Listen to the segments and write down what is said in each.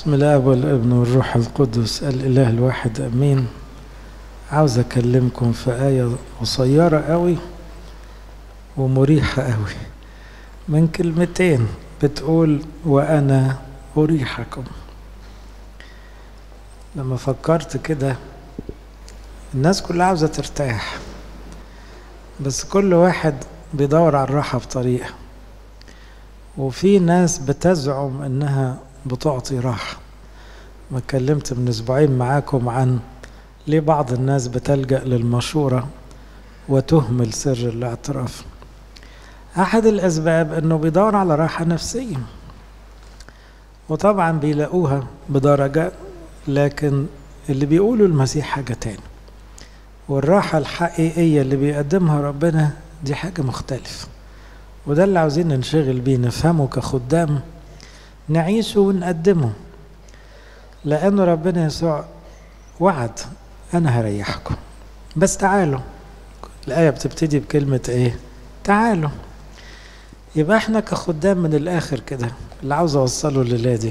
بسم الله والابن والروح القدس الإله الواحد أمين عاوز أكلمكم في آية قصيرة قوي ومريحة قوي من كلمتين بتقول وأنا أريحكم لما فكرت كده الناس كلها عاوزة ترتاح بس كل واحد بيدور على الراحة بطريقة وفي ناس بتزعم انها بتعطي راحة ما اتكلمت من اسبوعين معاكم عن ليه بعض الناس بتلجأ للمشورة وتهمل سر الاعتراف احد الاسباب انه بيدور على راحة نفسية وطبعا بيلاقوها بدرجة لكن اللي بيقولوا المسيح حاجة تاني والراحة الحقيقية اللي بيقدمها ربنا دي حاجة مختلفة وده اللي عاوزين ننشغل بيه نفهمه كخدام نعيشه ونقدمه لأن ربنا يسوع وعد أنا هريحكم بس تعالوا الآية بتبتدي بكلمة إيه؟ تعالوا يبقى احنا كخدام من الآخر كده اللي عاوز أوصله الليلة دي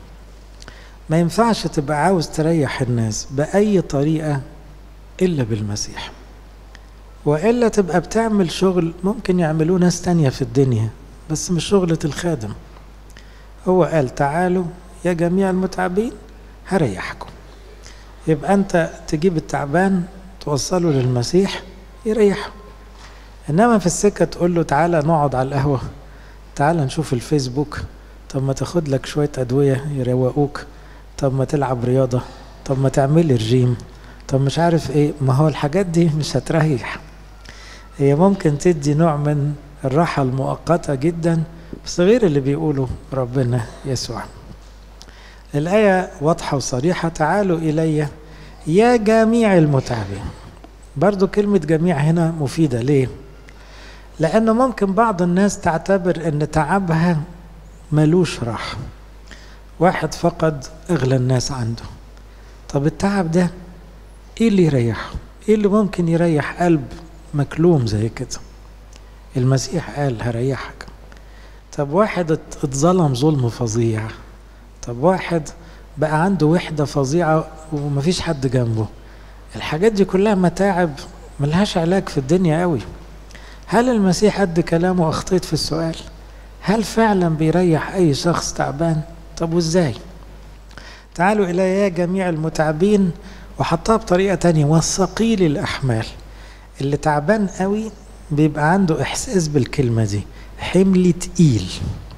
ما ينفعش تبقى عاوز تريح الناس بأي طريقة إلا بالمسيح وإلا تبقى بتعمل شغل ممكن يعملوه ناس تانية في الدنيا بس مش شغلة الخادم هو قال تعالوا يا جميع المتعبين هريحكم يبقى أنت تجيب التعبان توصله للمسيح يريحه إنما في السكة تقول له تعالى نقعد على القهوة تعالى نشوف الفيسبوك طب ما تاخد لك شوية أدوية يروقوك طب ما تلعب رياضة طب ما تعملي رجيم طب مش عارف ايه ما هو الحاجات دي مش هتريح هي ممكن تدي نوع من الراحة المؤقتة جدا بس غير اللي بيقوله ربنا يسوع الآية واضحة وصريحة تعالوا إلي يا جميع المتعبين برضو كلمة جميع هنا مفيدة ليه؟ لأنه ممكن بعض الناس تعتبر أن تعبها ملوش راحة واحد فقد أغلى الناس عنده طب التعب ده ايه اللي يريحه ايه اللي ممكن يريح قلب مكلوم زي كده المسيح قال هريحك طب واحد اتظلم ظلم فظيع طب واحد بقى عنده وحدة فظيعة ومفيش حد جنبه الحاجات دي كلها متاعب ملهاش علاج في الدنيا قوي هل المسيح قد كلامه اخطيت في السؤال هل فعلا بيريح اي شخص تعبان طب وازاي تعالوا الي يا جميع المتعبين وحطها بطريقة تانية والثقيل الأحمال اللي تعبان قوي بيبقى عنده إحساس بالكلمة دي حمل تقيل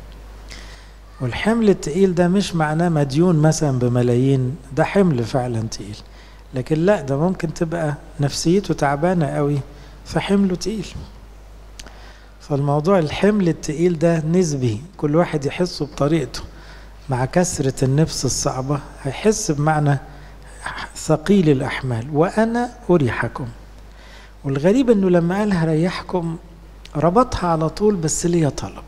والحمل التقيل ده مش معناه مديون مثلا بملايين ده حمل فعلا تقيل لكن لا ده ممكن تبقى نفسيته تعبانة قوي فحمله تقيل فالموضوع الحمل التقيل ده نسبي كل واحد يحسه بطريقته مع كسرة النفس الصعبة هيحس بمعنى ثقيل الأحمال وأنا أريحكم والغريب أنه لما قال هريحكم ربطها على طول بس ليا طلب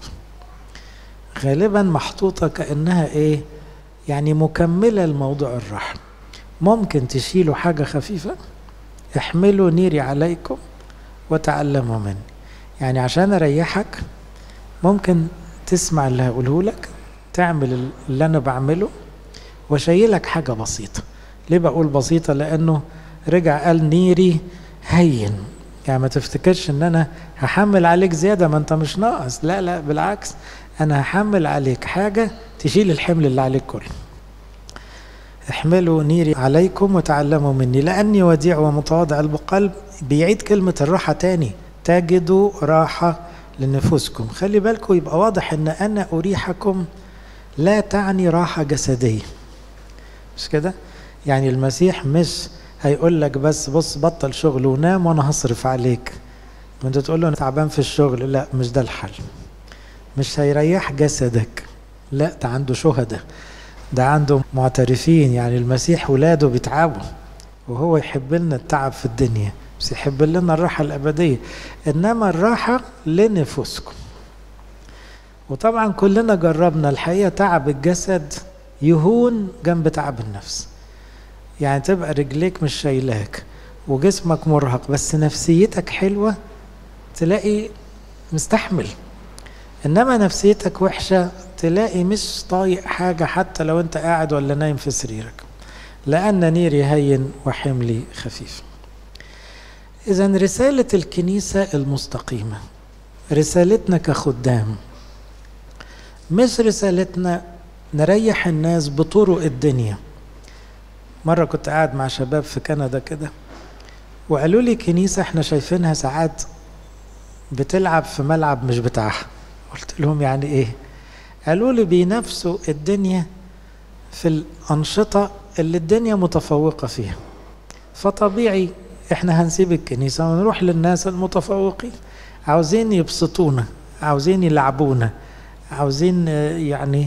غالبا محطوطة كأنها إيه يعني مكملة لموضوع الرحم ممكن تشيلوا حاجة خفيفة احملوا نيري عليكم وتعلموا مني يعني عشان أريحك ممكن تسمع اللي هقوله لك تعمل اللي أنا بعمله وشيلك حاجة بسيطة ليه بقول بسيطة لأنه رجع قال نيري هين يعني ما تفتكرش ان انا هحمل عليك زيادة ما انت مش ناقص لا لا بالعكس انا هحمل عليك حاجة تشيل الحمل اللي عليك كله احملوا نيري عليكم وتعلموا مني لاني وديع ومتواضع القلب بيعيد كلمة الراحة تاني تجدوا راحة لنفوسكم خلي بالكم يبقى واضح ان انا اريحكم لا تعني راحة جسدية مش كده يعني المسيح مش هيقول لك بس بص بطل شغل ونام وانا هصرف عليك وانت تقول له انا تعبان في الشغل لا مش ده الحل مش هيريح جسدك لا ده عنده شهداء ده عنده معترفين يعني المسيح ولاده بيتعبوا وهو يحب لنا التعب في الدنيا بس يحب لنا الراحة الأبدية إنما الراحة لنفوسكم وطبعا كلنا جربنا الحقيقة تعب الجسد يهون جنب تعب النفس يعني تبقى رجليك مش شايلاك وجسمك مرهق بس نفسيتك حلوة تلاقي مستحمل إنما نفسيتك وحشة تلاقي مش طايق حاجة حتى لو انت قاعد ولا نايم في سريرك لأن نيري هين وحملي خفيف إذا رسالة الكنيسة المستقيمة رسالتنا كخدام مش رسالتنا نريح الناس بطرق الدنيا مرة كنت قاعد مع شباب في كندا كده وقالوا لي كنيسة احنا شايفينها ساعات بتلعب في ملعب مش بتاعها قلت لهم يعني ايه قالوا لي بينافسوا الدنيا في الأنشطة اللي الدنيا متفوقة فيها فطبيعي احنا هنسيب الكنيسة ونروح للناس المتفوقين عاوزين يبسطونا عاوزين يلعبونا عاوزين يعني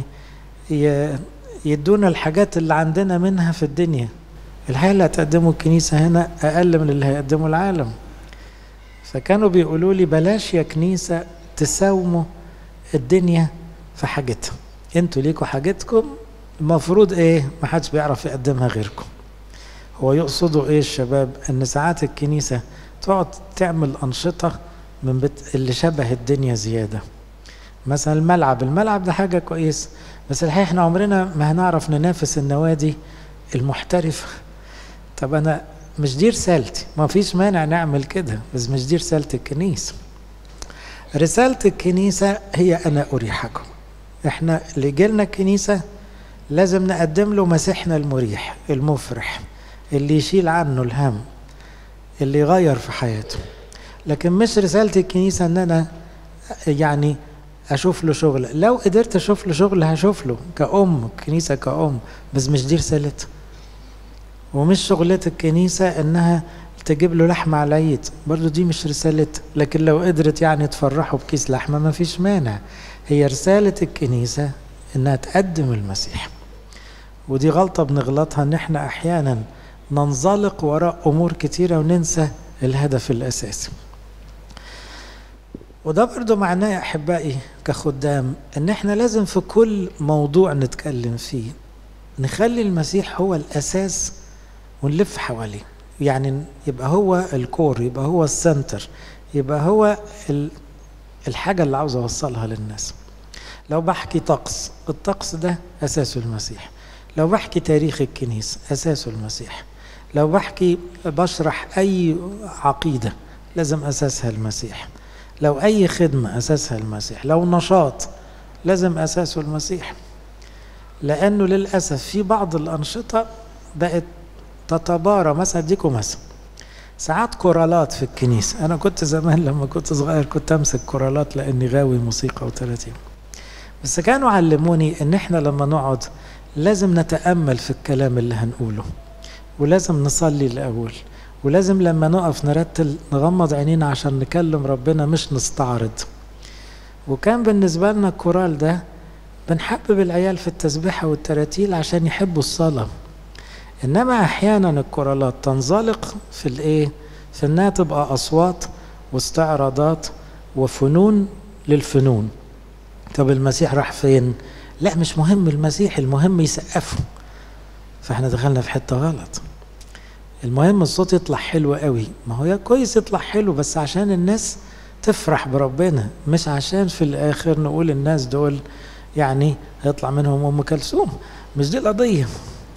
يدونا الحاجات اللي عندنا منها في الدنيا الحقيقة اللي هتقدمه الكنيسة هنا أقل من اللي هيقدمه العالم فكانوا بيقولوا لي بلاش يا كنيسة تساوموا الدنيا في حاجتها انتوا ليكوا حاجتكم المفروض ايه ما حدش بيعرف يقدمها غيركم هو يقصدوا ايه الشباب ان ساعات الكنيسة تقعد تعمل أنشطة من بت... اللي شبه الدنيا زيادة مثلا الملعب الملعب ده حاجة كويس بس الحقيقة احنا عمرنا ما هنعرف ننافس النوادي المحترفة طب أنا مش دي رسالتي ما فيش مانع نعمل كده بس مش دي رسالة الكنيسة رسالة الكنيسة هي أنا أريحكم احنا اللي جيلنا الكنيسة لازم نقدم له مسيحنا المريح المفرح اللي يشيل عنه الهم اللي يغير في حياته لكن مش رسالة الكنيسة ان انا يعني اشوف له شغل لو قدرت اشوف له شغل هشوف له كأم كنيسة كأم بس مش دي رسالتها ومش شغلة الكنيسة انها تجيب له لحمة على العيد برضو دي مش رسالتها لكن لو قدرت يعني تفرحه بكيس لحمة ما فيش مانع هي رسالة الكنيسة انها تقدم المسيح ودي غلطة بنغلطها ان احنا احيانا ننزلق وراء امور كتيرة وننسى الهدف الاساسي وده برضو معناه يا احبائي كخدام ان احنا لازم في كل موضوع نتكلم فيه نخلي المسيح هو الاساس ونلف حواليه يعني يبقى هو الكور يبقى هو السنتر يبقى هو الحاجة اللي عاوز أوصلها للناس لو بحكي طقس الطقس ده أساسه المسيح لو بحكي تاريخ الكنيسة أساسه المسيح لو بحكي بشرح أي عقيدة لازم أساسها المسيح لو أي خدمة أساسها المسيح لو نشاط لازم أساسه المسيح لأنه للأسف في بعض الأنشطة بقت تتبارى مثلا اديكم مثلا ساعات كورالات في الكنيسة أنا كنت زمان لما كنت صغير كنت أمسك كورالات لأني غاوي موسيقى وتراتيب بس كانوا علموني إن إحنا لما نقعد لازم نتأمل في الكلام اللي هنقوله ولازم نصلي الأول ولازم لما نقف نرتل نغمض عينينا عشان نكلم ربنا مش نستعرض وكان بالنسبة لنا الكورال ده بنحبب العيال في التسبيحة والتراتيل عشان يحبوا الصلاة انما احيانا الكورالات تنزلق في الايه في انها تبقى اصوات واستعراضات وفنون للفنون طب المسيح راح فين لا مش مهم المسيح المهم يسقفه فاحنا دخلنا في حته غلط المهم الصوت يطلع حلو قوي ما هو كويس يطلع حلو بس عشان الناس تفرح بربنا مش عشان في الاخر نقول الناس دول يعني هيطلع منهم ام كلثوم مش دي القضيه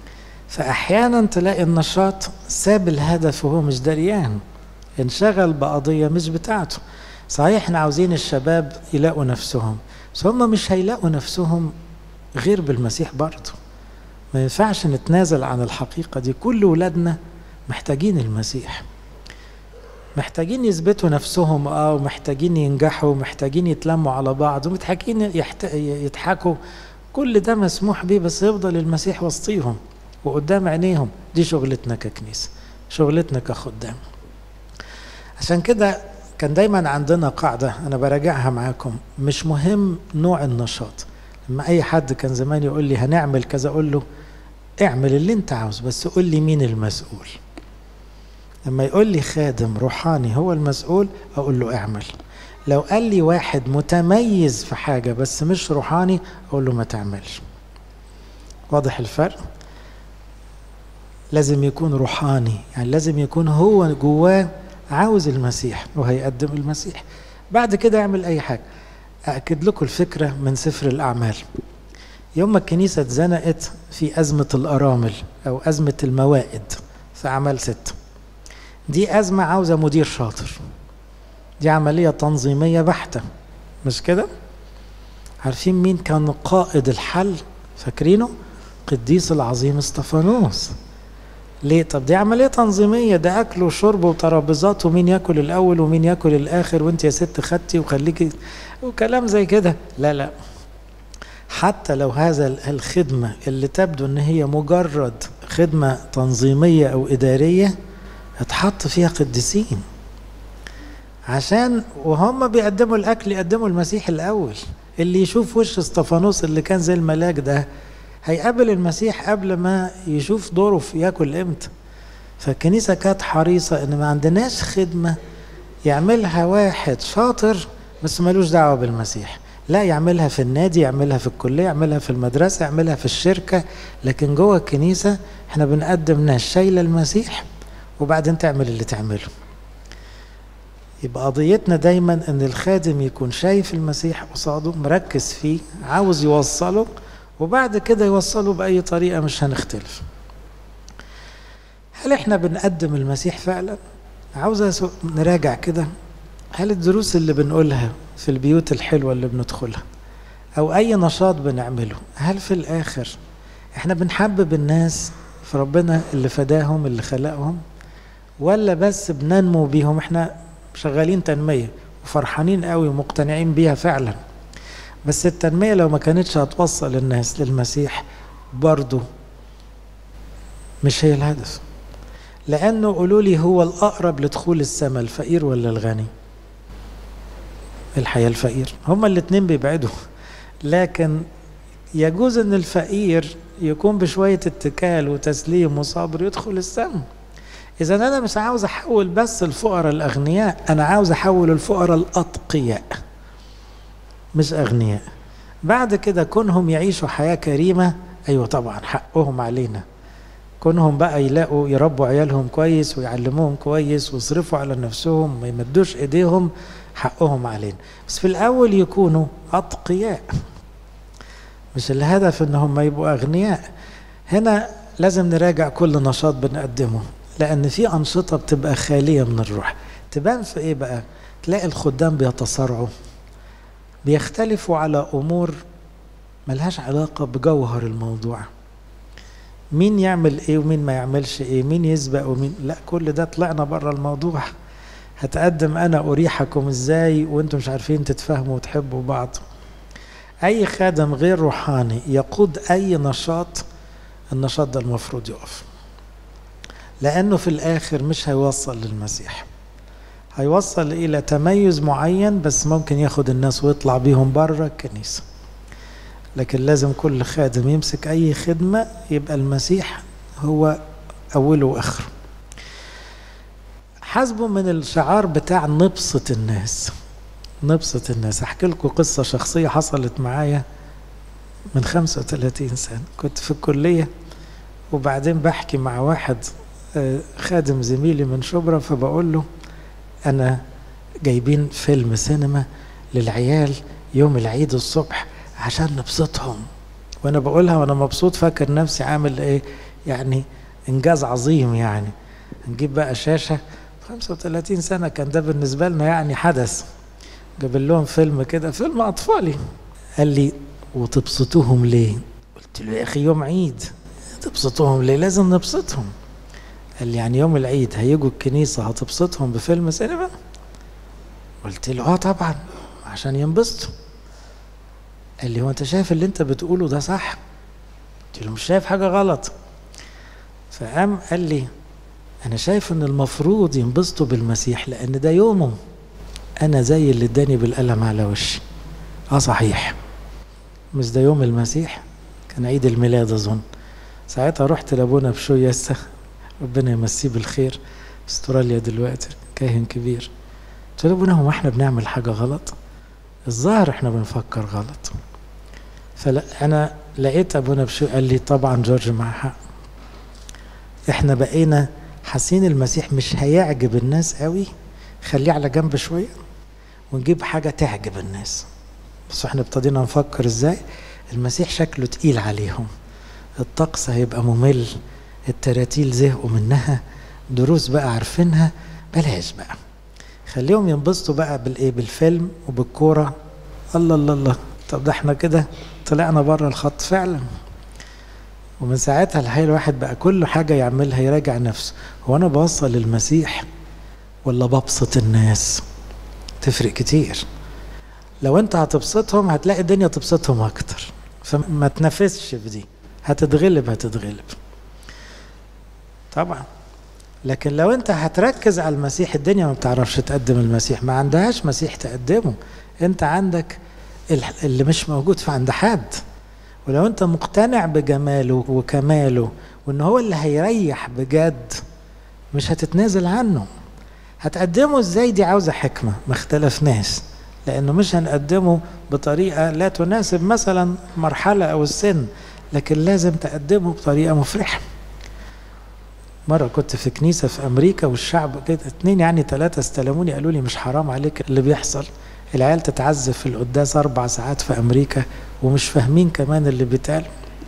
فأحيانا تلاقي النشاط ساب الهدف وهو مش دريان انشغل بقضية مش بتاعته صحيح احنا عاوزين الشباب يلاقوا نفسهم بس هم مش هيلاقوا نفسهم غير بالمسيح برضه ما ينفعش نتنازل عن الحقيقة دي كل ولادنا محتاجين المسيح محتاجين يثبتوا نفسهم اه ومحتاجين ينجحوا ومحتاجين يتلموا على بعض ومحتاجين يحت... يضحكوا كل ده مسموح بيه بس يفضل المسيح وسطيهم وقدام عينيهم دي شغلتنا ككنيسة شغلتنا كخدام عشان كده كان دايما عندنا قاعدة أنا براجعها معاكم مش مهم نوع النشاط لما أي حد كان زمان يقول لي هنعمل كذا أقول له اعمل اللي أنت عاوز بس قول لي مين المسؤول لما يقول لي خادم روحاني هو المسؤول أقول له اعمل لو قال لي واحد متميز في حاجة بس مش روحاني أقول له ما تعملش واضح الفرق؟ لازم يكون روحاني يعني لازم يكون هو جواه عاوز المسيح وهيقدم المسيح بعد كده يعمل اي حاجه اكد لكم الفكره من سفر الاعمال يوم ما الكنيسة اتزنقت في أزمة الأرامل أو أزمة الموائد في أعمال ستة دي أزمة عاوزة مدير شاطر دي عملية تنظيمية بحتة مش كده؟ عارفين مين كان قائد الحل فاكرينه؟ قديس العظيم استفانوس ليه؟ طب دي عملية تنظيمية ده أكل وشرب وترابيزات ومين ياكل الأول ومين ياكل الآخر وأنت يا ست خدتي وخليكي وكلام زي كده لا لا حتى لو هذا الخدمة اللي تبدو ان هي مجرد خدمة تنظيمية او ادارية اتحط فيها قديسين عشان وهم بيقدموا الاكل يقدموا المسيح الاول اللي يشوف وش استفانوس اللي كان زي الملاك ده هيقابل المسيح قبل ما يشوف دوره في ياكل امتى فالكنيسة كانت حريصة ان ما عندناش خدمة يعملها واحد شاطر بس ملوش دعوة بالمسيح لا يعملها في النادي يعملها في الكلية يعملها في المدرسة يعملها في الشركة لكن جوه الكنيسة احنا بنقدم ناس شايلة المسيح وبعدين تعمل اللي تعمله يبقى قضيتنا دايما ان الخادم يكون شايف المسيح قصاده مركز فيه عاوز يوصله وبعد كده يوصله بأي طريقة مش هنختلف هل احنا بنقدم المسيح فعلا عاوز نراجع كده هل الدروس اللي بنقولها في البيوت الحلوة اللي بندخلها أو أي نشاط بنعمله هل في الآخر إحنا بنحبب الناس في ربنا اللي فداهم اللي خلقهم ولا بس بننمو بيهم إحنا شغالين تنمية وفرحانين قوي ومقتنعين بيها فعلا بس التنمية لو ما كانتش هتوصل الناس للمسيح برضو مش هي الهدف لأنه قولوا لي هو الأقرب لدخول السماء الفقير ولا الغني الحياة الفقير هما الاتنين بيبعدوا لكن يجوز ان الفقير يكون بشوية اتكال وتسليم وصبر يدخل السماء إذا أنا مش عاوز أحول بس الفقراء الأغنياء أنا عاوز أحول الفقراء الأتقياء مش أغنياء بعد كده كونهم يعيشوا حياة كريمة أيوة طبعا حقهم علينا كونهم بقى يلاقوا يربوا عيالهم كويس ويعلموهم كويس ويصرفوا على نفسهم ما يمدوش ايديهم حقهم علينا بس في الاول يكونوا اتقياء مش الهدف ان هم يبقوا اغنياء هنا لازم نراجع كل نشاط بنقدمه لان في انشطه بتبقى خاليه من الروح تبان في ايه بقى تلاقي الخدام بيتصارعوا بيختلفوا على امور ملهاش علاقه بجوهر الموضوع مين يعمل ايه ومين ما يعملش ايه مين يسبق ومين لا كل ده طلعنا بره الموضوع هتقدم انا اريحكم ازاي وانتم مش عارفين تتفاهموا وتحبوا بعض اي خادم غير روحاني يقود اي نشاط النشاط ده المفروض يقف لانه في الاخر مش هيوصل للمسيح هيوصل الى تميز معين بس ممكن ياخد الناس ويطلع بيهم بره الكنيسه لكن لازم كل خادم يمسك اي خدمه يبقى المسيح هو اوله واخره حاسبه من الشعار بتاع نبسط الناس نبسط الناس احكي لكم قصه شخصيه حصلت معايا من 35 سنه كنت في الكليه وبعدين بحكي مع واحد خادم زميلي من شبرا فبقول له انا جايبين فيلم سينما للعيال يوم العيد الصبح عشان نبسطهم وانا بقولها وانا مبسوط فاكر نفسي عامل ايه يعني انجاز عظيم يعني نجيب بقى شاشه 35 سنه كان ده بالنسبه لنا يعني حدث جاب لهم فيلم كده فيلم اطفالي قال لي وتبسطوهم ليه قلت له يا اخي يوم عيد تبسطوهم ليه لازم نبسطهم قال لي يعني يوم العيد هيجوا الكنيسه هتبسطهم بفيلم سينما قلت له اه طبعا عشان ينبسطوا قال لي هو انت شايف اللي انت بتقوله ده صح قلت له مش شايف حاجه غلط فقام قال لي انا شايف ان المفروض ينبسطوا بالمسيح لان ده يومه انا زي اللي اداني بالقلم على وشي اه صحيح مش ده يوم المسيح كان عيد الميلاد اظن ساعتها رحت لابونا بشوي يسا ربنا يمسيه بالخير في استراليا دلوقتي كاهن كبير قلت له ابونا هو احنا بنعمل حاجه غلط الظاهر احنا بنفكر غلط فلا انا لقيت ابونا بشوي قال لي طبعا جورج مع حق احنا بقينا حاسين المسيح مش هيعجب الناس قوي خليه على جنب شويه ونجيب حاجه تعجب الناس بس احنا ابتدينا نفكر ازاي المسيح شكله تقيل عليهم الطقس هيبقى ممل التراتيل زهقوا منها دروس بقى عارفينها بلاش بقى خليهم ينبسطوا بقى بالايه بالفيلم وبالكوره الله الله الله طب ده احنا كده طلعنا بره الخط فعلا ومن ساعتها الحقيقه الواحد بقى كل حاجه يعملها يراجع نفسه هو انا بوصل المسيح ولا ببسط الناس تفرق كتير لو انت هتبسطهم هتلاقي الدنيا تبسطهم اكتر فما تنافسش في دي هتتغلب هتتغلب طبعا لكن لو انت هتركز على المسيح الدنيا ما بتعرفش تقدم المسيح ما عندهاش مسيح تقدمه انت عندك اللي مش موجود في عند حد ولو انت مقتنع بجماله وكماله وان هو اللي هيريح بجد مش هتتنازل عنه هتقدمه ازاي دي عاوزه حكمه ما اختلفناش لانه مش هنقدمه بطريقه لا تناسب مثلا مرحله او السن لكن لازم تقدمه بطريقه مفرحه مرة كنت في كنيسة في أمريكا والشعب كده اتنين يعني ثلاثة استلموني قالوا لي مش حرام عليك اللي بيحصل العيال تتعذب في القداس أربع ساعات في أمريكا ومش فاهمين كمان اللي بيتقال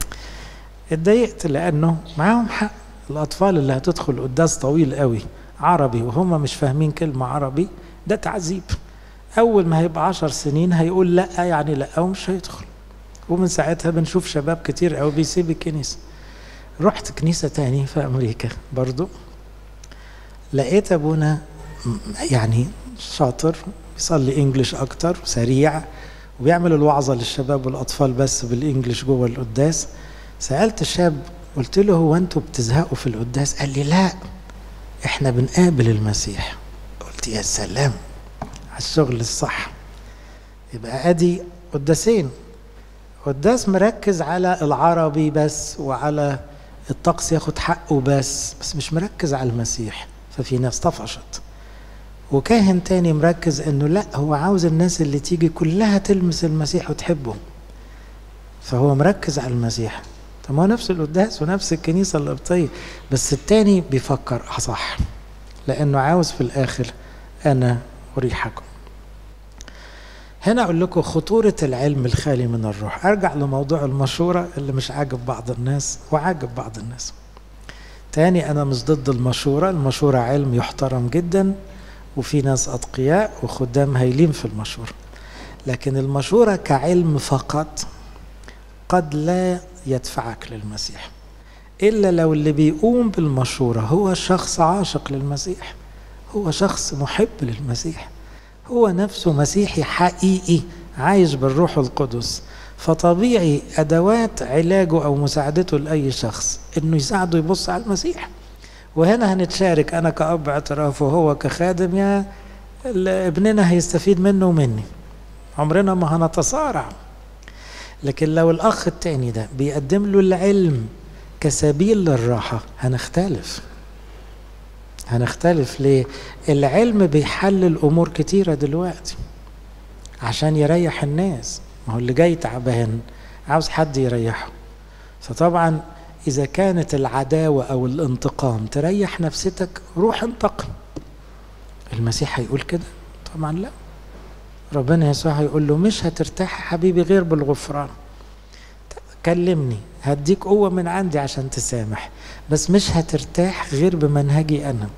اتضايقت لأنه معاهم حق الأطفال اللي هتدخل قداس طويل قوي عربي وهم مش فاهمين كلمة عربي ده تعذيب أول ما هيبقى عشر سنين هيقول لأ يعني لأ ومش هيدخل ومن ساعتها بنشوف شباب كتير قوي بيسيب الكنيسة رحت كنيسة تاني في أمريكا برضو لقيت أبونا يعني شاطر بيصلي إنجليش أكتر سريع وبيعمل الوعظة للشباب والأطفال بس بالإنجليش جوه القداس سألت الشاب قلت له هو أنتوا بتزهقوا في القداس قال لي لا إحنا بنقابل المسيح قلت يا سلام على الشغل الصح يبقى أدي قداسين قداس مركز على العربي بس وعلى الطقس ياخد حقه بس بس مش مركز على المسيح ففي ناس طفشت وكاهن تاني مركز انه لا هو عاوز الناس اللي تيجي كلها تلمس المسيح وتحبه فهو مركز على المسيح طب ما هو نفس القداس ونفس الكنيسه القبطيه بس التاني بيفكر صح لانه عاوز في الاخر انا اريحكم هنا اقول لكم خطوره العلم الخالي من الروح ارجع لموضوع المشوره اللي مش عاجب بعض الناس وعاجب بعض الناس تاني انا مش ضد المشوره المشوره علم يحترم جدا وفي ناس اتقياء وخدام هايلين في المشوره لكن المشوره كعلم فقط قد لا يدفعك للمسيح الا لو اللي بيقوم بالمشوره هو شخص عاشق للمسيح هو شخص محب للمسيح هو نفسه مسيحي حقيقي عايش بالروح القدس فطبيعي ادوات علاجه او مساعدته لاي شخص انه يساعده يبص على المسيح وهنا هنتشارك انا كاب اعتراف وهو كخادم يا ابننا هيستفيد منه ومني عمرنا ما هنتصارع لكن لو الاخ التاني ده بيقدم له العلم كسبيل للراحه هنختلف هنختلف ليه العلم بيحلل امور كتيره دلوقتي عشان يريح الناس ما هو اللي جاي تعبان عاوز حد يريحه فطبعا اذا كانت العداوه او الانتقام تريح نفسيتك روح انتقم المسيح هيقول كده طبعا لا ربنا يسوع هيقول له مش هترتاح يا حبيبي غير بالغفران كلمني هديك قوة من عندي عشان تسامح بس مش هترتاح غير بمنهجي أنا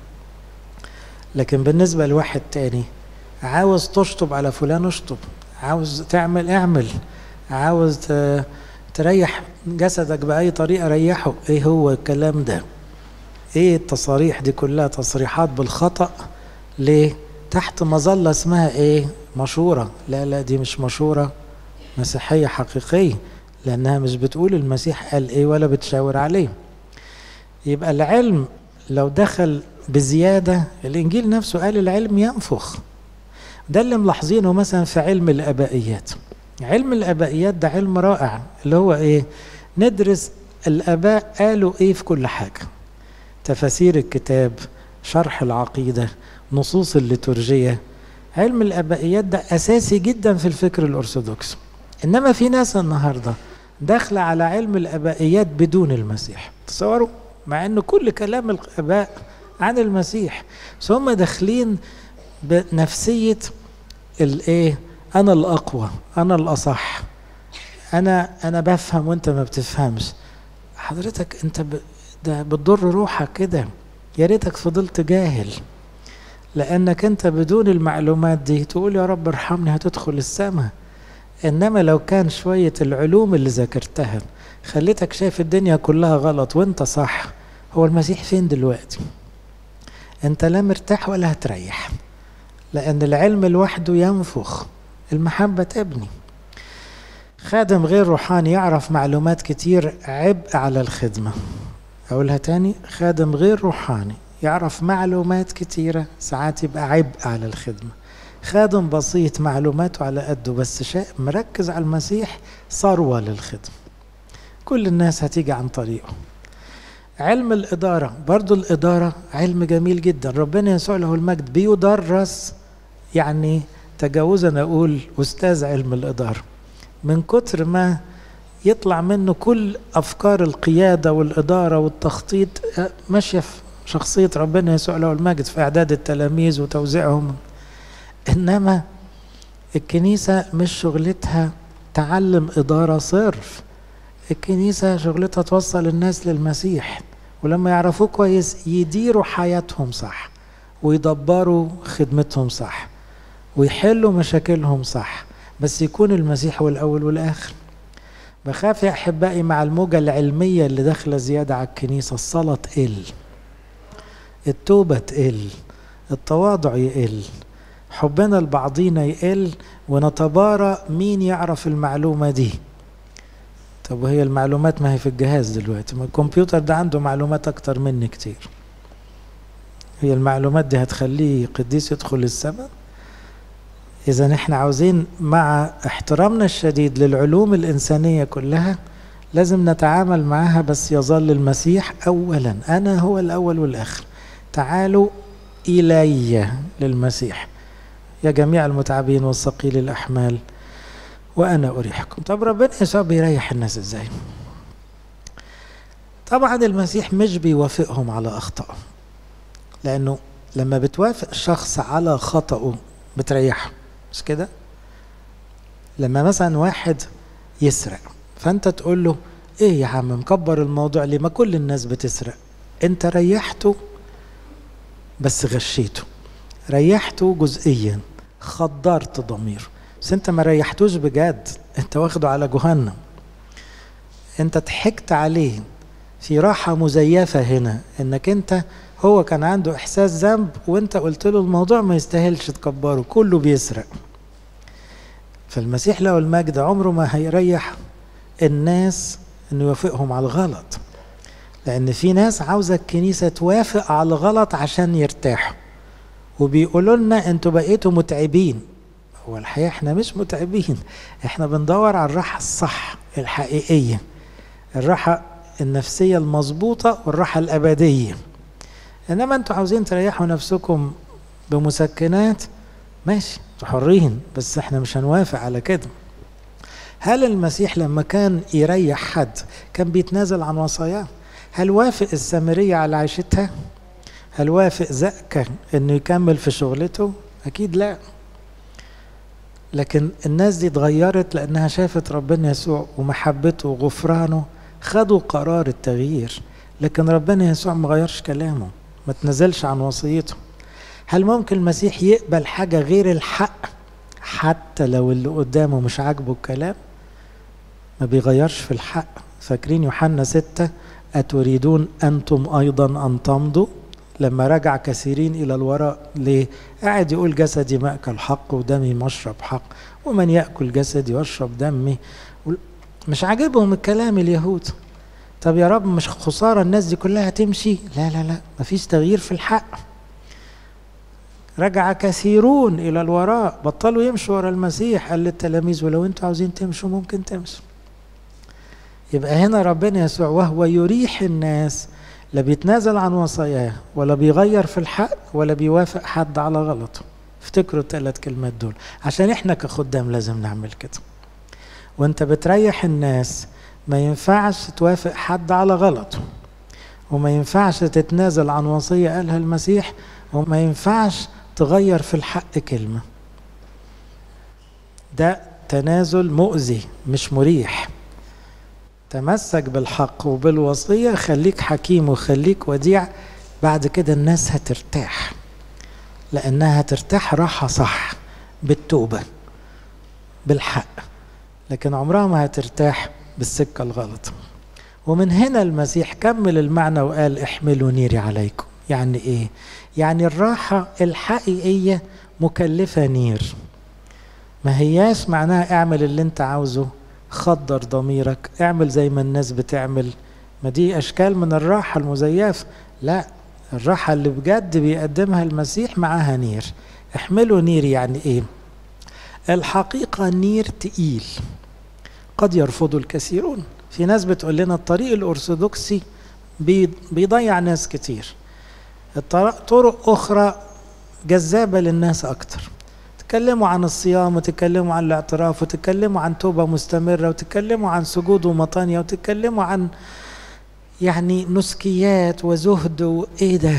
لكن بالنسبة لواحد تاني عاوز تشطب على فلان اشطب عاوز تعمل اعمل عاوز تريح جسدك بأي طريقة ريحه ايه هو الكلام ده ايه التصاريح دي كلها تصريحات بالخطأ ليه تحت مظلة اسمها ايه مشورة لا لا دي مش مشورة مسيحية حقيقية لأنها مش بتقول المسيح قال إيه ولا بتشاور عليه يبقى العلم لو دخل بزيادة الإنجيل نفسه قال العلم ينفخ ده اللي ملاحظينه مثلا في علم الآبائيات علم الآبائيات ده علم رائع اللي هو إيه ندرس الآباء قالوا إيه في كل حاجة تفاسير الكتاب شرح العقيدة نصوص الليتورجية علم الآبائيات ده أساسي جدا في الفكر الأرثوذكسي إنما في ناس النهارده داخلة على علم الآبائيات بدون المسيح تصوروا مع أن كل كلام الآباء عن المسيح بس هم داخلين بنفسية الإيه أنا الأقوى أنا الأصح انا انا بفهم وانت ما بتفهمش حضرتك انت ب... ده بتضر روحك كده يا ريتك فضلت جاهل لانك انت بدون المعلومات دي تقول يا رب ارحمني هتدخل السماء انما لو كان شوية العلوم اللي ذاكرتها خليتك شايف الدنيا كلها غلط وانت صح هو المسيح فين دلوقتي انت لا مرتاح ولا هتريح لان العلم لوحده ينفخ المحبة تبني خادم غير روحاني يعرف معلومات كتير عبء على الخدمة أقولها تاني خادم غير روحاني يعرف معلومات كتيرة ساعات يبقى عبء على الخدمة خادم بسيط معلوماته على قده بس شيء مركز على المسيح ثروة للخدمة كل الناس هتيجي عن طريقه علم الإدارة برضو الإدارة علم جميل جدا ربنا يسوع له المجد بيدرس يعني تجاوزا أقول أستاذ علم الإدارة من كتر ما يطلع منه كل أفكار القيادة والإدارة والتخطيط ماشية في شخصية ربنا يسوع له المجد في إعداد التلاميذ وتوزيعهم إنما الكنيسة مش شغلتها تعلم إدارة صرف الكنيسة شغلتها توصل الناس للمسيح ولما يعرفوه كويس يديروا حياتهم صح ويدبروا خدمتهم صح ويحلوا مشاكلهم صح بس يكون المسيح هو الأول والآخر بخاف يا أحبائي مع الموجة العلمية اللي داخلة زيادة على الكنيسة الصلاة تقل التوبة تقل التواضع يقل حبنا لبعضينا يقل ونتبارى مين يعرف المعلومة دي طب وهي المعلومات ما هي في الجهاز دلوقتي ما الكمبيوتر ده عنده معلومات أكتر مني كتير هي المعلومات دي هتخليه قديس يدخل السماء إذا احنا عاوزين مع احترامنا الشديد للعلوم الإنسانية كلها لازم نتعامل معها بس يظل المسيح أولا أنا هو الأول والآخر تعالوا إلي للمسيح يا جميع المتعبين والثقيل الأحمال وأنا أريحكم طب ربنا يسوع بيريح الناس إزاي طبعا المسيح مش بيوافقهم على أخطائهم لأنه لما بتوافق شخص على خطأه بتريحه مش كده لما مثلا واحد يسرق فانت تقول له ايه يا عم مكبر الموضوع ليه ما كل الناس بتسرق انت ريحته بس غشيته ريحته جزئيا خدرت ضميره بس انت ما ريحتوش بجد انت واخده على جهنم انت ضحكت عليه في راحة مزيفة هنا انك انت هو كان عنده احساس ذنب وانت قلت له الموضوع ما يستاهلش تكبره كله بيسرق فالمسيح له المجد عمره ما هيريح الناس انه يوافقهم على الغلط لان في ناس عاوزه الكنيسه توافق على الغلط عشان يرتاحوا وبيقولوا لنا انتوا بقيتوا متعبين هو الحقيقه احنا مش متعبين احنا بندور على الراحه الصح الحقيقيه الراحه النفسيه المظبوطه والراحه الابديه انما انتوا عاوزين تريحوا نفسكم بمسكنات ماشي انتوا حرين بس احنا مش هنوافق على كده هل المسيح لما كان يريح حد كان بيتنازل عن وصاياه هل وافق السامرية على عيشتها هل وافق زكا انه يكمل في شغلته اكيد لا لكن الناس دي اتغيرت لانها شافت ربنا يسوع ومحبته وغفرانه خدوا قرار التغيير لكن ربنا يسوع ما غيرش كلامه ما تنزلش عن وصيته هل ممكن المسيح يقبل حاجة غير الحق حتى لو اللي قدامه مش عاجبه الكلام ما بيغيرش في الحق فاكرين يوحنا ستة أتريدون أنتم أيضا أن تمضوا لما رجع كثيرين إلى الوراء ليه قاعد يقول جسدي مأكل حق ودمي مشرب حق ومن يأكل جسدي ويشرب دمي مش عاجبهم الكلام اليهود طب يا رب مش خسارة الناس دي كلها تمشي لا لا لا مفيش تغيير في الحق رجع كثيرون إلى الوراء بطلوا يمشوا ورا المسيح قال للتلاميذ ولو انتوا عاوزين تمشوا ممكن تمشوا يبقى هنا ربنا يسوع وهو يريح الناس لا بيتنازل عن وصاياه ولا بيغير في الحق ولا بيوافق حد على غلطه افتكروا الثلاث كلمات دول عشان احنا كخدام لازم نعمل كده وانت بتريح الناس ما ينفعش توافق حد على غلطه وما ينفعش تتنازل عن وصية قالها المسيح وما ينفعش تغير في الحق كلمة ده التنازل مؤذي مش مريح تمسك بالحق وبالوصية خليك حكيم وخليك وديع بعد كده الناس هترتاح لأنها هترتاح راحة صح بالتوبة بالحق لكن عمرها ما هترتاح بالسكة الغلط ومن هنا المسيح كمل المعنى وقال احملوا نيري عليكم يعني ايه يعني الراحة الحقيقية مكلفة نير ما هياش معناها اعمل اللي انت عاوزه خدر ضميرك اعمل زي ما الناس بتعمل ما دي اشكال من الراحة المزيفة لا الراحة اللي بجد بيقدمها المسيح معاها نير احملوا نير يعني ايه الحقيقة نير تقيل قد يرفضه الكثيرون في ناس بتقول لنا الطريق الأرثوذكسي بيضيع ناس كتير طرق أخرى جذابة للناس أكتر تكلموا عن الصيام وتكلموا عن الاعتراف وتكلموا عن توبة مستمرة وتكلموا عن سجود ومطانية وتكلموا عن يعني نسكيات وزهد وإيه ده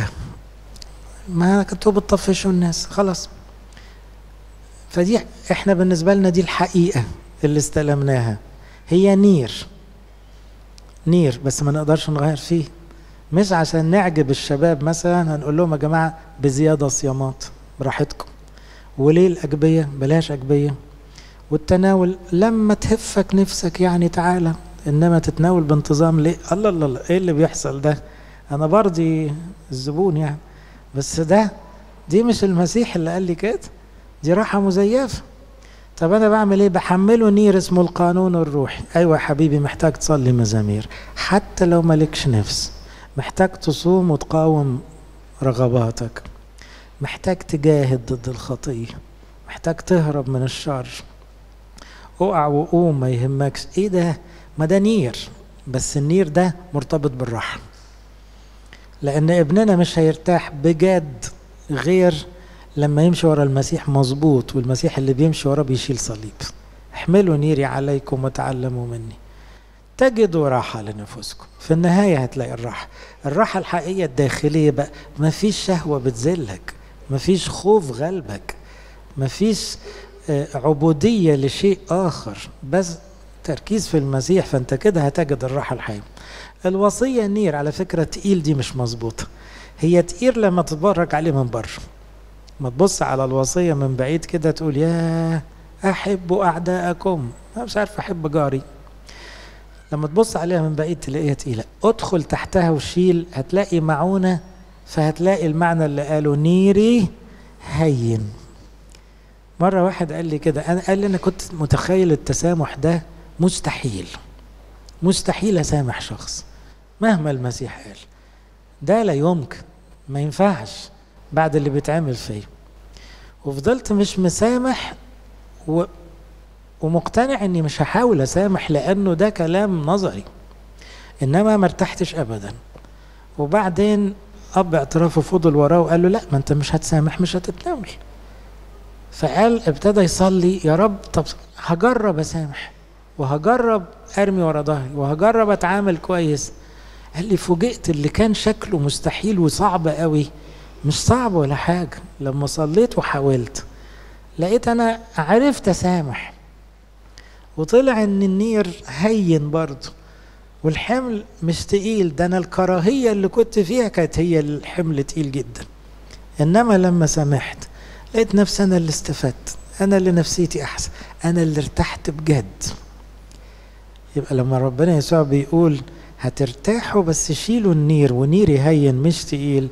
ما كنتوا بتطفشوا الناس خلاص فدي احنا بالنسبة لنا دي الحقيقة اللي استلمناها هي نير نير بس ما نقدرش نغير فيه مش عشان نعجب الشباب مثلا هنقول لهم يا جماعة بزيادة صيامات براحتكم وليه الأجبية بلاش أجبية والتناول لما تهفك نفسك يعني تعالى إنما تتناول بانتظام ليه الله الله الله إيه اللي بيحصل ده أنا برضي الزبون يعني بس ده دي مش المسيح اللي قال لي كده دي راحة مزيفة طب انا بعمل ايه بحمله نير اسمه القانون الروحي ايوه يا حبيبي محتاج تصلي مزامير حتى لو مالكش نفس محتاج تصوم وتقاوم رغباتك محتاج تجاهد ضد الخطيه محتاج تهرب من الشر اقع وقوم ما يهمكش ايه ده ما ده نير بس النير ده مرتبط بالراحه لان ابننا مش هيرتاح بجد غير لما يمشي ورا المسيح مظبوط والمسيح اللي بيمشي وراه بيشيل صليب احملوا نيري عليكم وتعلموا مني تجدوا راحة لنفوسكم في النهاية هتلاقي الراحة الراحة الحقيقية الداخلية بقى مفيش شهوة بتذلك مفيش خوف غلبك مفيش عبودية لشيء آخر بس تركيز في المسيح فانت كده هتجد الراحة الحقيقية الوصية نير على فكرة تقيل دي مش مظبوطة هي تقيل لما تتبرك عليه من بره ما تبص على الوصية من بعيد كده تقول يا أحب أعداءكم أنا مش عارف أحب جاري لما تبص عليها من بعيد تلاقيها تقيلة ادخل تحتها وشيل هتلاقي معونة فهتلاقي المعنى اللي قاله نيري هين مرة واحد قال لي كده أنا قال لي أنا كنت متخيل التسامح ده مستحيل مستحيل أسامح شخص مهما المسيح قال ده لا يمكن ما ينفعش بعد اللي بيتعمل فيا وفضلت مش مسامح و... ومقتنع اني مش هحاول اسامح لانه ده كلام نظري انما ما ارتحتش ابدا وبعدين اب اعترافه فضل وراه وقال له لا ما انت مش هتسامح مش هتتناول فقال ابتدى يصلي يا رب طب هجرب اسامح وهجرب ارمي ورا ظهري وهجرب اتعامل كويس قال لي فوجئت اللي كان شكله مستحيل وصعب قوي مش صعب ولا حاجة لما صليت وحاولت لقيت أنا عرفت أسامح وطلع إن النير هين برضه والحمل مش تقيل ده أنا الكراهية اللي كنت فيها كانت هي الحمل تقيل جدا إنما لما سامحت لقيت نفسي أنا اللي استفدت أنا اللي نفسيتي أحسن أنا اللي ارتحت بجد يبقى لما ربنا يسوع بيقول هترتاحوا بس شيلوا النير ونيري هين مش تقيل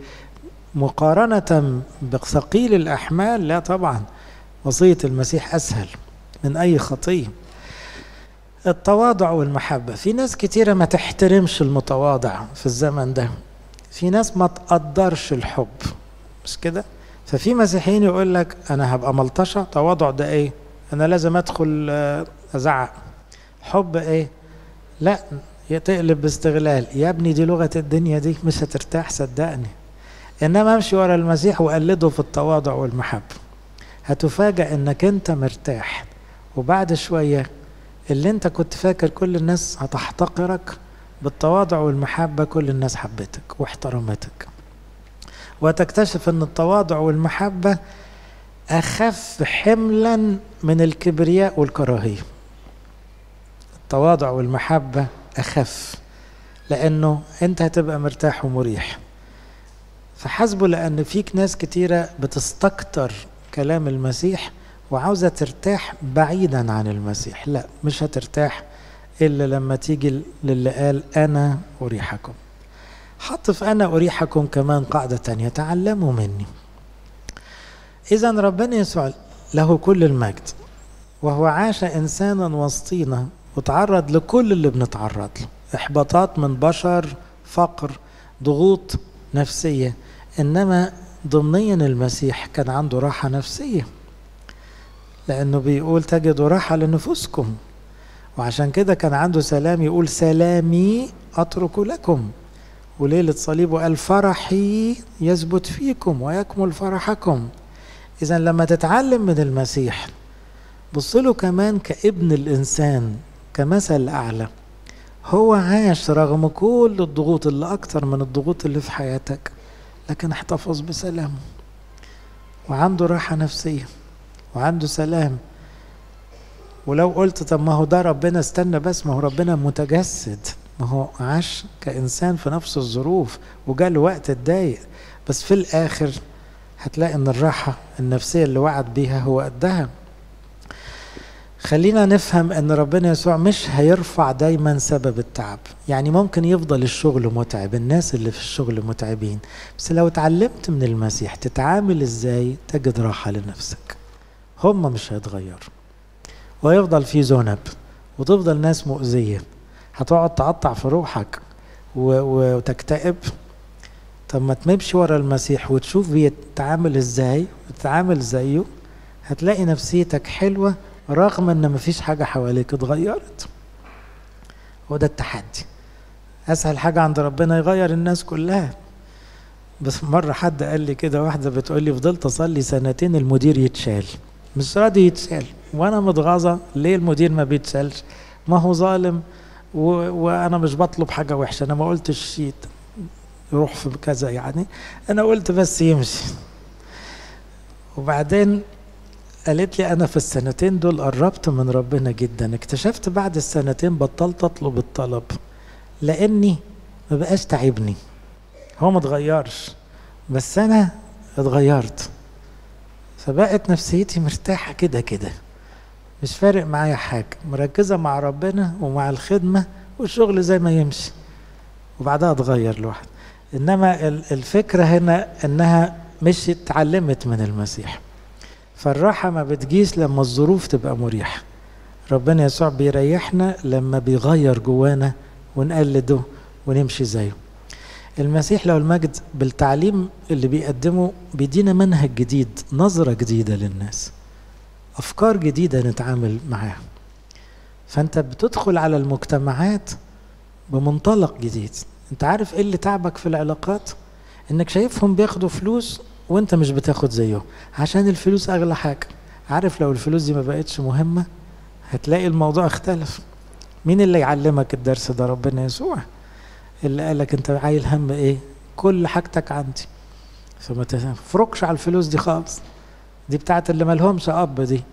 مقارنة بثقيل الأحمال لا طبعا وصية المسيح أسهل من أي خطية التواضع والمحبة في ناس كتيرة ما تحترمش المتواضع في الزمن ده في ناس ما تقدرش الحب مش كده ففي مسيحيين يقول لك أنا هبقى ملطشة تواضع ده إيه أنا لازم أدخل أزعق حب إيه لا تقلب باستغلال يا ابني دي لغة الدنيا دي مش هترتاح صدقني انما امشي ورا المسيح وقلده في التواضع والمحبه هتفاجأ انك انت مرتاح وبعد شويه اللي انت كنت فاكر كل الناس هتحتقرك بالتواضع والمحبه كل الناس حبتك واحترمتك وتكتشف ان التواضع والمحبه أخف حملا من الكبرياء والكراهية التواضع والمحبة أخف لأنه أنت هتبقى مرتاح ومريح فحسبه لأن فيك ناس كتيرة بتستكتر كلام المسيح وعاوزة ترتاح بعيدا عن المسيح لا مش هترتاح إلا لما تيجي للي قال أنا أريحكم حط في أنا أريحكم كمان قاعدة تانية تعلموا مني إذا ربنا يسوع له كل المجد وهو عاش إنسانا وسطينا وتعرض لكل اللي بنتعرض له إحباطات من بشر فقر ضغوط نفسية إنما ضمنيا المسيح كان عنده راحة نفسية لأنه بيقول تجدوا راحة لنفوسكم وعشان كده كان عنده سلام يقول سلامي أترك لكم وليلة صليبه قال فرحي يثبت فيكم ويكمل فرحكم إذا لما تتعلم من المسيح بص له كمان كابن الإنسان كمثل أعلى هو عاش رغم كل الضغوط اللي أكتر من الضغوط اللي في حياتك لكن احتفظ بسلامه وعنده راحة نفسية وعنده سلام ولو قلت طب ما هو ده ربنا استنى بس ما هو ربنا متجسد ما هو عاش كإنسان في نفس الظروف وجاله وقت اتضايق بس في الآخر هتلاقي إن الراحة النفسية اللي وعد بيها هو قدها خلينا نفهم ان ربنا يسوع مش هيرفع دايما سبب التعب يعني ممكن يفضل الشغل متعب الناس اللي في الشغل متعبين بس لو اتعلمت من المسيح تتعامل ازاي تجد راحة لنفسك هم مش هيتغيروا ويفضل في ذنب وتفضل ناس مؤذية هتقعد تقطع في روحك وتكتئب طب ما تمشي ورا المسيح وتشوف بيتعامل ازاي وتتعامل زيه هتلاقي نفسيتك حلوه رغم ان مفيش حاجة حواليك اتغيرت هو ده التحدي اسهل حاجة عند ربنا يغير الناس كلها بس مرة حد قال لي كده واحدة بتقول لي فضلت اصلي سنتين المدير يتشال مش راضي يتشال وانا متغاظة ليه المدير ما بيتشالش ما هو ظالم و... وانا مش بطلب حاجة وحشة انا ما قلتش شيء يروح في كذا يعني انا قلت بس يمشي وبعدين قالت لي انا في السنتين دول قربت من ربنا جدا اكتشفت بعد السنتين بطلت اطلب الطلب لاني ما بقاش تعبني هو ما اتغيرش بس انا اتغيرت فبقت نفسيتي مرتاحة كده كده مش فارق معايا حاجة مركزة مع ربنا ومع الخدمة والشغل زي ما يمشي وبعدها اتغير لوحده انما الفكرة هنا انها مش اتعلمت من المسيح فالراحة ما بتجيش لما الظروف تبقى مريحة ربنا يسوع بيريحنا لما بيغير جوانا ونقلده ونمشي زيه المسيح له المجد بالتعليم اللي بيقدمه بيدينا منهج جديد نظرة جديدة للناس أفكار جديدة نتعامل معاها فأنت بتدخل على المجتمعات بمنطلق جديد أنت عارف إيه اللي تعبك في العلاقات إنك شايفهم بياخدوا فلوس وانت مش بتاخد زيهم عشان الفلوس اغلى حاجه عارف لو الفلوس دي ما بقتش مهمه هتلاقي الموضوع اختلف مين اللي يعلمك الدرس ده ربنا يسوع اللي قالك انت عايل هم ايه كل حاجتك عندي فما تفرقش على الفلوس دي خالص دي بتاعت اللي مالهمش اب دي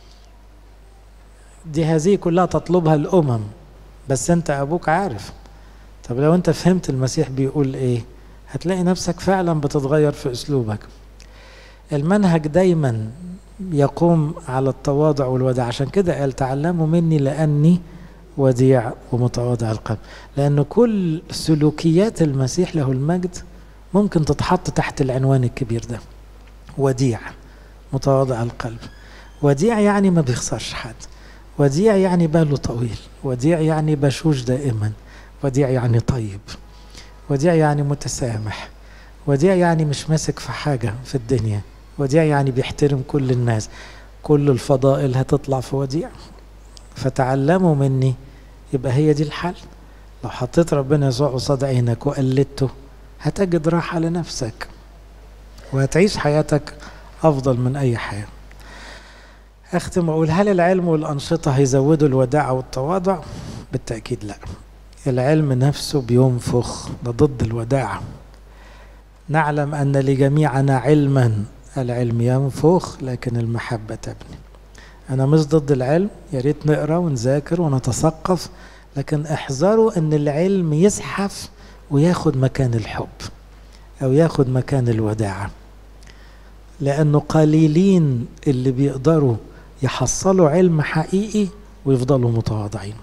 دي هذه كلها تطلبها الامم بس انت ابوك عارف طب لو انت فهمت المسيح بيقول ايه هتلاقي نفسك فعلا بتتغير في اسلوبك المنهج دايما يقوم على التواضع والوداع عشان كده قال تعلموا مني لاني وديع ومتواضع القلب لان كل سلوكيات المسيح له المجد ممكن تتحط تحت العنوان الكبير ده وديع متواضع القلب وديع يعني ما بيخسرش حد وديع يعني باله طويل وديع يعني بشوش دائما وديع يعني طيب وديع يعني متسامح وديع يعني مش ماسك في حاجة في الدنيا وديع يعني بيحترم كل الناس كل الفضائل هتطلع في وديع فتعلموا مني يبقى هي دي الحل لو حطيت ربنا يسوع قصاد عينك وقلدته هتجد راحة لنفسك وهتعيش حياتك أفضل من أي حياة أختم وأقول هل العلم والأنشطة هيزودوا الوداعة والتواضع؟ بالتأكيد لا العلم نفسه بينفخ ده ضد الوداعة نعلم أن لجميعنا علما العلم ينفخ لكن المحبة تبني أنا مش ضد العلم يا ريت نقرأ ونذاكر ونتثقف لكن احذروا أن العلم يزحف وياخد مكان الحب أو ياخد مكان الوداعة لأنه قليلين اللي بيقدروا يحصلوا علم حقيقي ويفضلوا متواضعين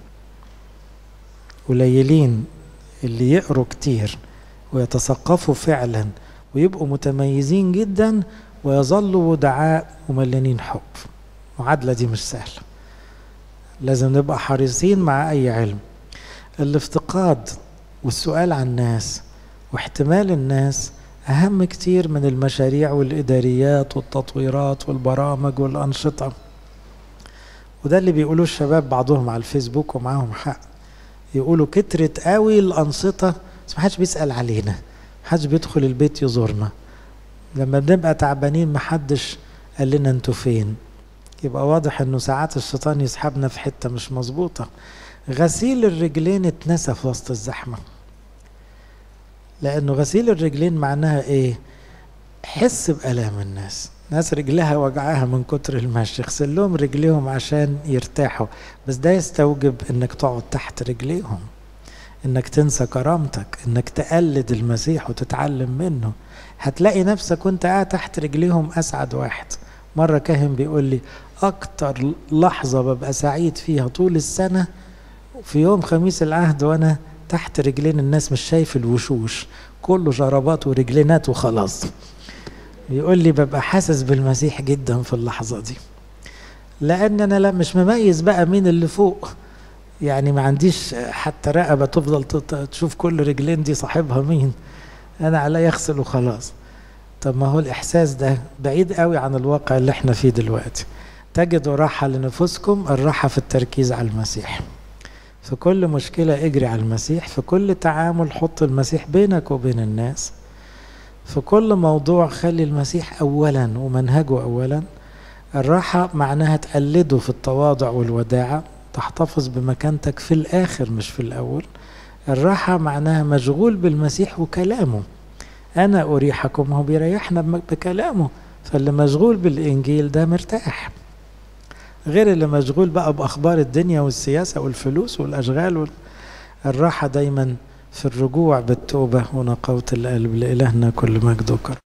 قليلين اللي يقروا كتير ويتثقفوا فعلا ويبقوا متميزين جدا ويظلوا ودعاء ومليانين حب المعادلة دي مش سهلة لازم نبقى حريصين مع أي علم الافتقاد والسؤال عن الناس واحتمال الناس أهم كتير من المشاريع والإداريات والتطويرات والبرامج والأنشطة وده اللي بيقولوه الشباب بعضهم على الفيسبوك ومعاهم حق يقولوا كترت قوي الأنشطة بس محدش بيسأل علينا محدش بيدخل البيت يزورنا لما بنبقى تعبانين محدش قال لنا انتوا فين يبقى واضح انه ساعات الشيطان يسحبنا في حتة مش مظبوطة غسيل الرجلين اتنسى في وسط الزحمة لانه غسيل الرجلين معناها ايه حس بألام الناس ناس رجلها وجعاها من كتر المشي اغسل لهم رجليهم عشان يرتاحوا بس ده يستوجب انك تقعد تحت رجليهم انك تنسى كرامتك انك تقلد المسيح وتتعلم منه هتلاقي نفسك وانت قاعد تحت رجليهم اسعد واحد مرة كاهن بيقول لي اكتر لحظة ببقى سعيد فيها طول السنة في يوم خميس العهد وانا تحت رجلين الناس مش شايف الوشوش كله جربات ورجلينات وخلاص يقول لي ببقى حاسس بالمسيح جدا في اللحظة دي لان انا لا مش مميز بقى مين اللي فوق يعني ما عنديش حتى رقبة تفضل تشوف كل رجلين دي صاحبها مين انا عليا اغسل وخلاص طب ما هو الاحساس ده بعيد قوي عن الواقع اللي احنا فيه دلوقتي تجدوا راحة لنفوسكم الراحة في التركيز على المسيح في كل مشكلة اجري على المسيح في كل تعامل حط المسيح بينك وبين الناس في كل موضوع خلي المسيح أولا ومنهجه أولا الراحة معناها تقلده في التواضع والوداعة تحتفظ بمكانتك في الآخر مش في الأول الراحة معناها مشغول بالمسيح وكلامه أنا أريحكم هو بيريحنا بكلامه فاللي مشغول بالإنجيل ده مرتاح غير اللي مشغول بقى بأخبار الدنيا والسياسة والفلوس والأشغال وال... الراحة دايما في الرجوع بالتوبة ونقاوة القلب لإلهنا كل مجد وكرم